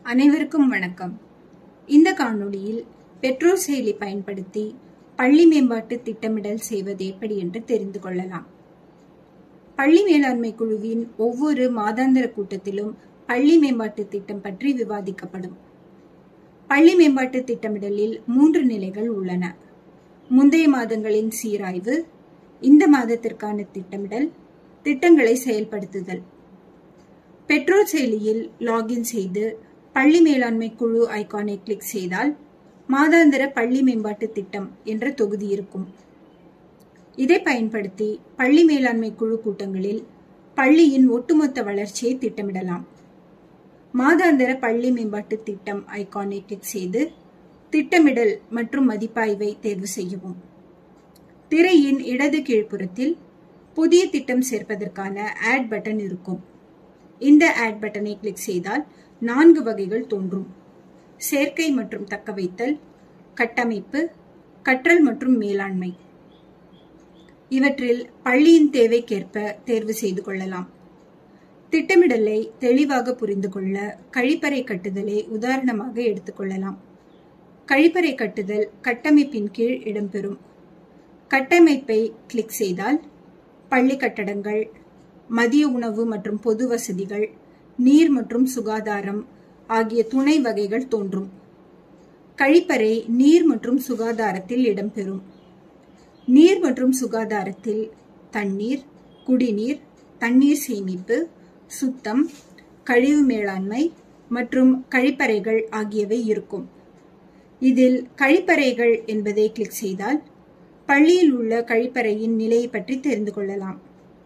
அனைவருக்கும் வணக்கம் இந்த காணொளியில் பெற்றோர் செயலி பயன்படுத்தி பள்ளி மேம்பாட்டு திட்டமிடல் செய்வது எப்படி என்று தெரிந்து கொள்ளலாம் பள்ளி மேலாண்மை குழுவின் ஒவ்வொரு மாதாந்திர கூட்டத்திலும் பள்ளி மேம்பாட்டு திட்டம் பற்றி விவாதிக்கப்படும் பள்ளி மேம்பாட்டு திட்டமிடலில் மூன்று நிலைகள் உள்ளன முந்தைய மாதங்களின் சீராய்வு இந்த மாதத்திற்கான திட்டமிடல் திட்டங்களை செயல்படுத்துதல் பெற்றோர் செயலியில் லாகின் செய்து பள்ளி மேலாண்மை குழு ஐகானை கிளிக் செய்தால் மாதாந்திர பள்ளி மேம்பாட்டு திட்டம் என்ற தொகுதி இருக்கும் இதை பயன்படுத்தி பள்ளி மேலாண்மை குழு கூட்டங்களில் பள்ளியின் ஒட்டுமொத்த வளர்ச்சியை திட்டமிடலாம் மாதாந்திர பள்ளி மேம்பாட்டு திட்டம் ஐகானை கிளிக் செய்து திட்டமிடல் மற்றும் மதிப்பாய்வை தேர்வு செய்யவும் திரையின் இடது கீழ்ப்புறத்தில் புதிய திட்டம் சேர்ப்பதற்கான ஆட் பட்டன் இருக்கும் இந்த ஆட் பட்டனை கிளிக் செய்தால் நான்கு வகைகள் தோன்றும் சேர்க்கை மற்றும் தக்கவைத்தல் கட்டமைப்பு கற்றல் மற்றும் மேலாண்மை இவற்றில் பள்ளியின் தேவைக்கேற்ப தேர்வு செய்து கொள்ளலாம் திட்டமிடலை தெளிவாக புரிந்து கொள்ள கழிப்பறை கட்டுதலை உதாரணமாக எடுத்துக்கொள்ளலாம் கழிப்பறை கட்டுதல் கட்டமைப்பின் கீழ் இடம்பெறும் கட்டமைப்பை கிளிக் செய்தால் பள்ளி கட்டடங்கள் மதிய உணவு மற்றும் பொது வசதிகள் நீர் மற்றும் சுகாதாரம் ஆகிய துணை வகைகள் தோன்றும் கழிப்பறை நீர் மற்றும் சுகாதாரத்தில் இடம்பெறும் நீர் மற்றும் சுகாதாரத்தில் தண்ணீர் குடிநீர் தண்ணீர் சேமிப்பு சுத்தம் கழிவு மேலாண்மை மற்றும் கழிப்பறைகள் ஆகியவை இருக்கும் இதில் கழிப்பறைகள் என்பதை கிளிக் செய்தால் பள்ளியில் உள்ள கழிப்பறையின் நிலையை பற்றி தெரிந்து கொள்ளலாம்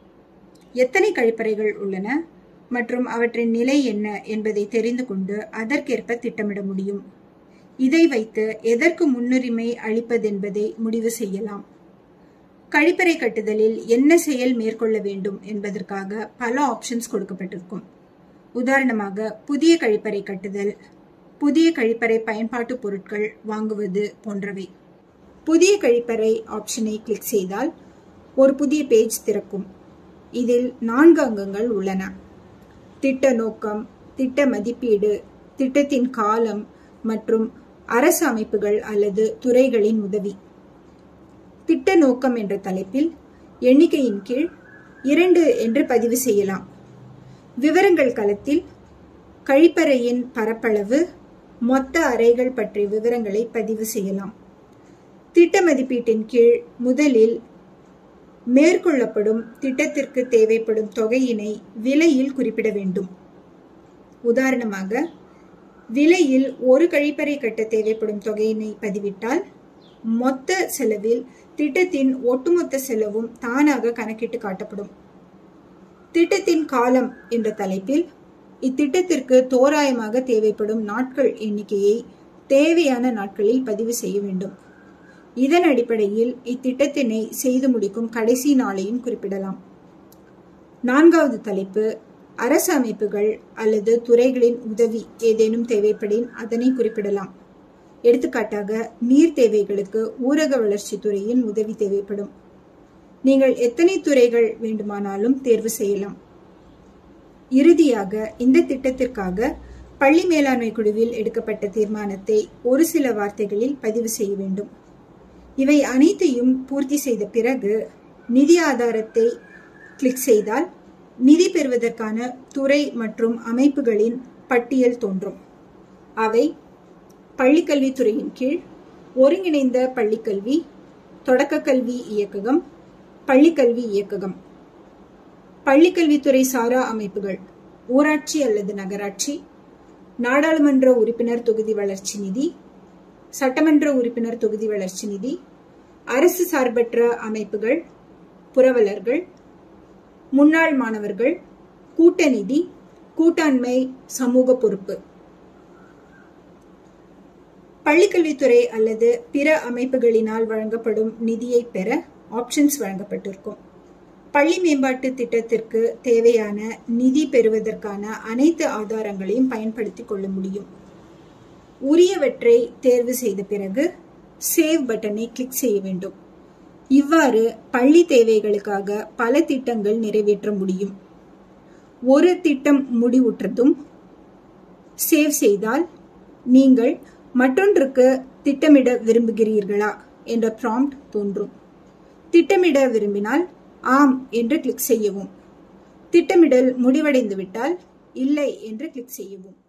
எத்தனை கழிப்பறைகள் உள்ளன மற்றும் அவற்றின் நிலை என்ன என்பதை தெரிந்து கொண்டு அதற்கேற்ப திட்டமிட முடியும் இதை வைத்து எதற்கு முன்னுரிமை அளிப்பதென்பதை முடிவு செய்யலாம் கழிப்பறை கட்டுதலில் என்ன செயல் மேற்கொள்ள வேண்டும் என்பதற்காக பல ஆப்ஷன்ஸ் கொடுக்கப்பட்டிருக்கும் உதாரணமாக புதிய கழிப்பறை கட்டுதல் புதிய கழிப்பறை பயன்பாட்டு பொருட்கள் வாங்குவது போன்றவை புதிய கழிப்பறை ஆப்ஷனை கிளிக் செய்தால் ஒரு புதிய பேஜ் திறக்கும் இதில் நான்கு அங்கங்கள் உள்ளன திட்ட நோக்கம் திட்ட மதிப்பீடு திட்டத்தின் காலம் மற்றும் அரசு அமைப்புகள் அல்லது துறைகளின் உதவி திட்ட நோக்கம் என்ற தலைப்பில் எண்ணிக்கையின் கீழ் இரண்டு என்று பதிவு செய்யலாம் விவரங்கள் களத்தில் கழிப்பறையின் பரப்பளவு மொத்த அறைகள் பற்றிய விவரங்களை பதிவு செய்யலாம் திட்ட மதிப்பீட்டின் கீழ் முதலில் மேற்கொள்ளப்படும் திட்டத்திற்கு தேவைப்படும் தொகையினை விலையில் குறிப்பிட வேண்டும் உதாரணமாக விலையில் ஒரு கழிப்பறை கட்ட தேவைப்படும் தொகையினை பதிவிட்டால் மொத்த செலவில் திட்டத்தின் ஒட்டுமொத்த செலவும் தானாக கணக்கிட்டு காட்டப்படும் திட்டத்தின் காலம் என்ற தலைப்பில் இத்திட்டத்திற்கு தோராயமாக தேவைப்படும் நாட்கள் எண்ணிக்கையை தேவையான நாட்களில் பதிவு செய்ய வேண்டும் இதன் அடிப்படையில் இத்திட்டத்தினை செய்து முடிக்கும் கடைசி நாளையும் குறிப்பிடலாம் நான்காவது தலைப்பு அரசு அமைப்புகள் அல்லது துறைகளின் உதவி ஏதேனும் தேவைப்படின் அதனை குறிப்பிடலாம் எடுத்துக்காட்டாக நீர் தேவைகளுக்கு ஊரக வளர்ச்சி துறையின் உதவி தேவைப்படும் நீங்கள் எத்தனை துறைகள் வேண்டுமானாலும் தேர்வு செய்யலாம் இறுதியாக இந்த திட்டத்திற்காக பள்ளி மேலாண்மை குழுவில் எடுக்கப்பட்ட தீர்மானத்தை ஒரு சில வார்த்தைகளில் பதிவு செய்ய வேண்டும் இவை அனைத்தையும் பூர்த்தி செய்த பிறகு நிதி ஆதாரத்தை கிளிக் செய்தால் நிதி பெறுவதற்கான துறை மற்றும் அமைப்புகளின் பட்டியல் தோன்றும் அவை பள்ளிக்கல்வித்துறையின் கீழ் ஒருங்கிணைந்த பள்ளிக்கல்வி தொடக்கக்கல்வி இயக்ககம் பள்ளிக்கல்வி இயக்ககம் பள்ளிக்கல்வித்துறை சாரா அமைப்புகள் ஊராட்சி அல்லது நகராட்சி நாடாளுமன்ற உறுப்பினர் தொகுதி வளர்ச்சி நிதி சட்டமன்ற உறுப்பினர் தொகுதி வளர்ச்சி நிதி அரசு சார்பற்ற அமைப்புகள் புரவலர்கள் முன்னாள் மாணவர்கள் கூட்ட நிதி கூட்டாண்மை சமூக பொறுப்பு பள்ளிக்கல்வித்துறை அல்லது பிற அமைப்புகளினால் வழங்கப்படும் நிதியை பெற ஆப்ஷன்ஸ் வழங்கப்பட்டிருக்கும் பள்ளி மேம்பாட்டு திட்டத்திற்கு தேவையான நிதி பெறுவதற்கான அனைத்து ஆதாரங்களையும் பயன்படுத்திக் கொள்ள முடியும் உரியவற்றை தேர்வு செய்த பிறகு சேவ் பட்டனை கிளிக் செய்ய வேண்டும் இவ்வாறு பள்ளி தேவைகளுக்காக பல திட்டங்கள் நிறைவேற்ற முடியும் ஒரு திட்டம் முடிவுற்றதும் சேவ் செய்தால் நீங்கள் மற்றொன்றுக்கு திட்டமிட விரும்புகிறீர்களா என்ற ப்ராம்ப்ட் தோன்றும் திட்டமிட விரும்பினால் ஆம் என்று கிளிக் செய்யவும் திட்டமிடல் முடிவடைந்து விட்டால் இல்லை என்று கிளிக் செய்யவும்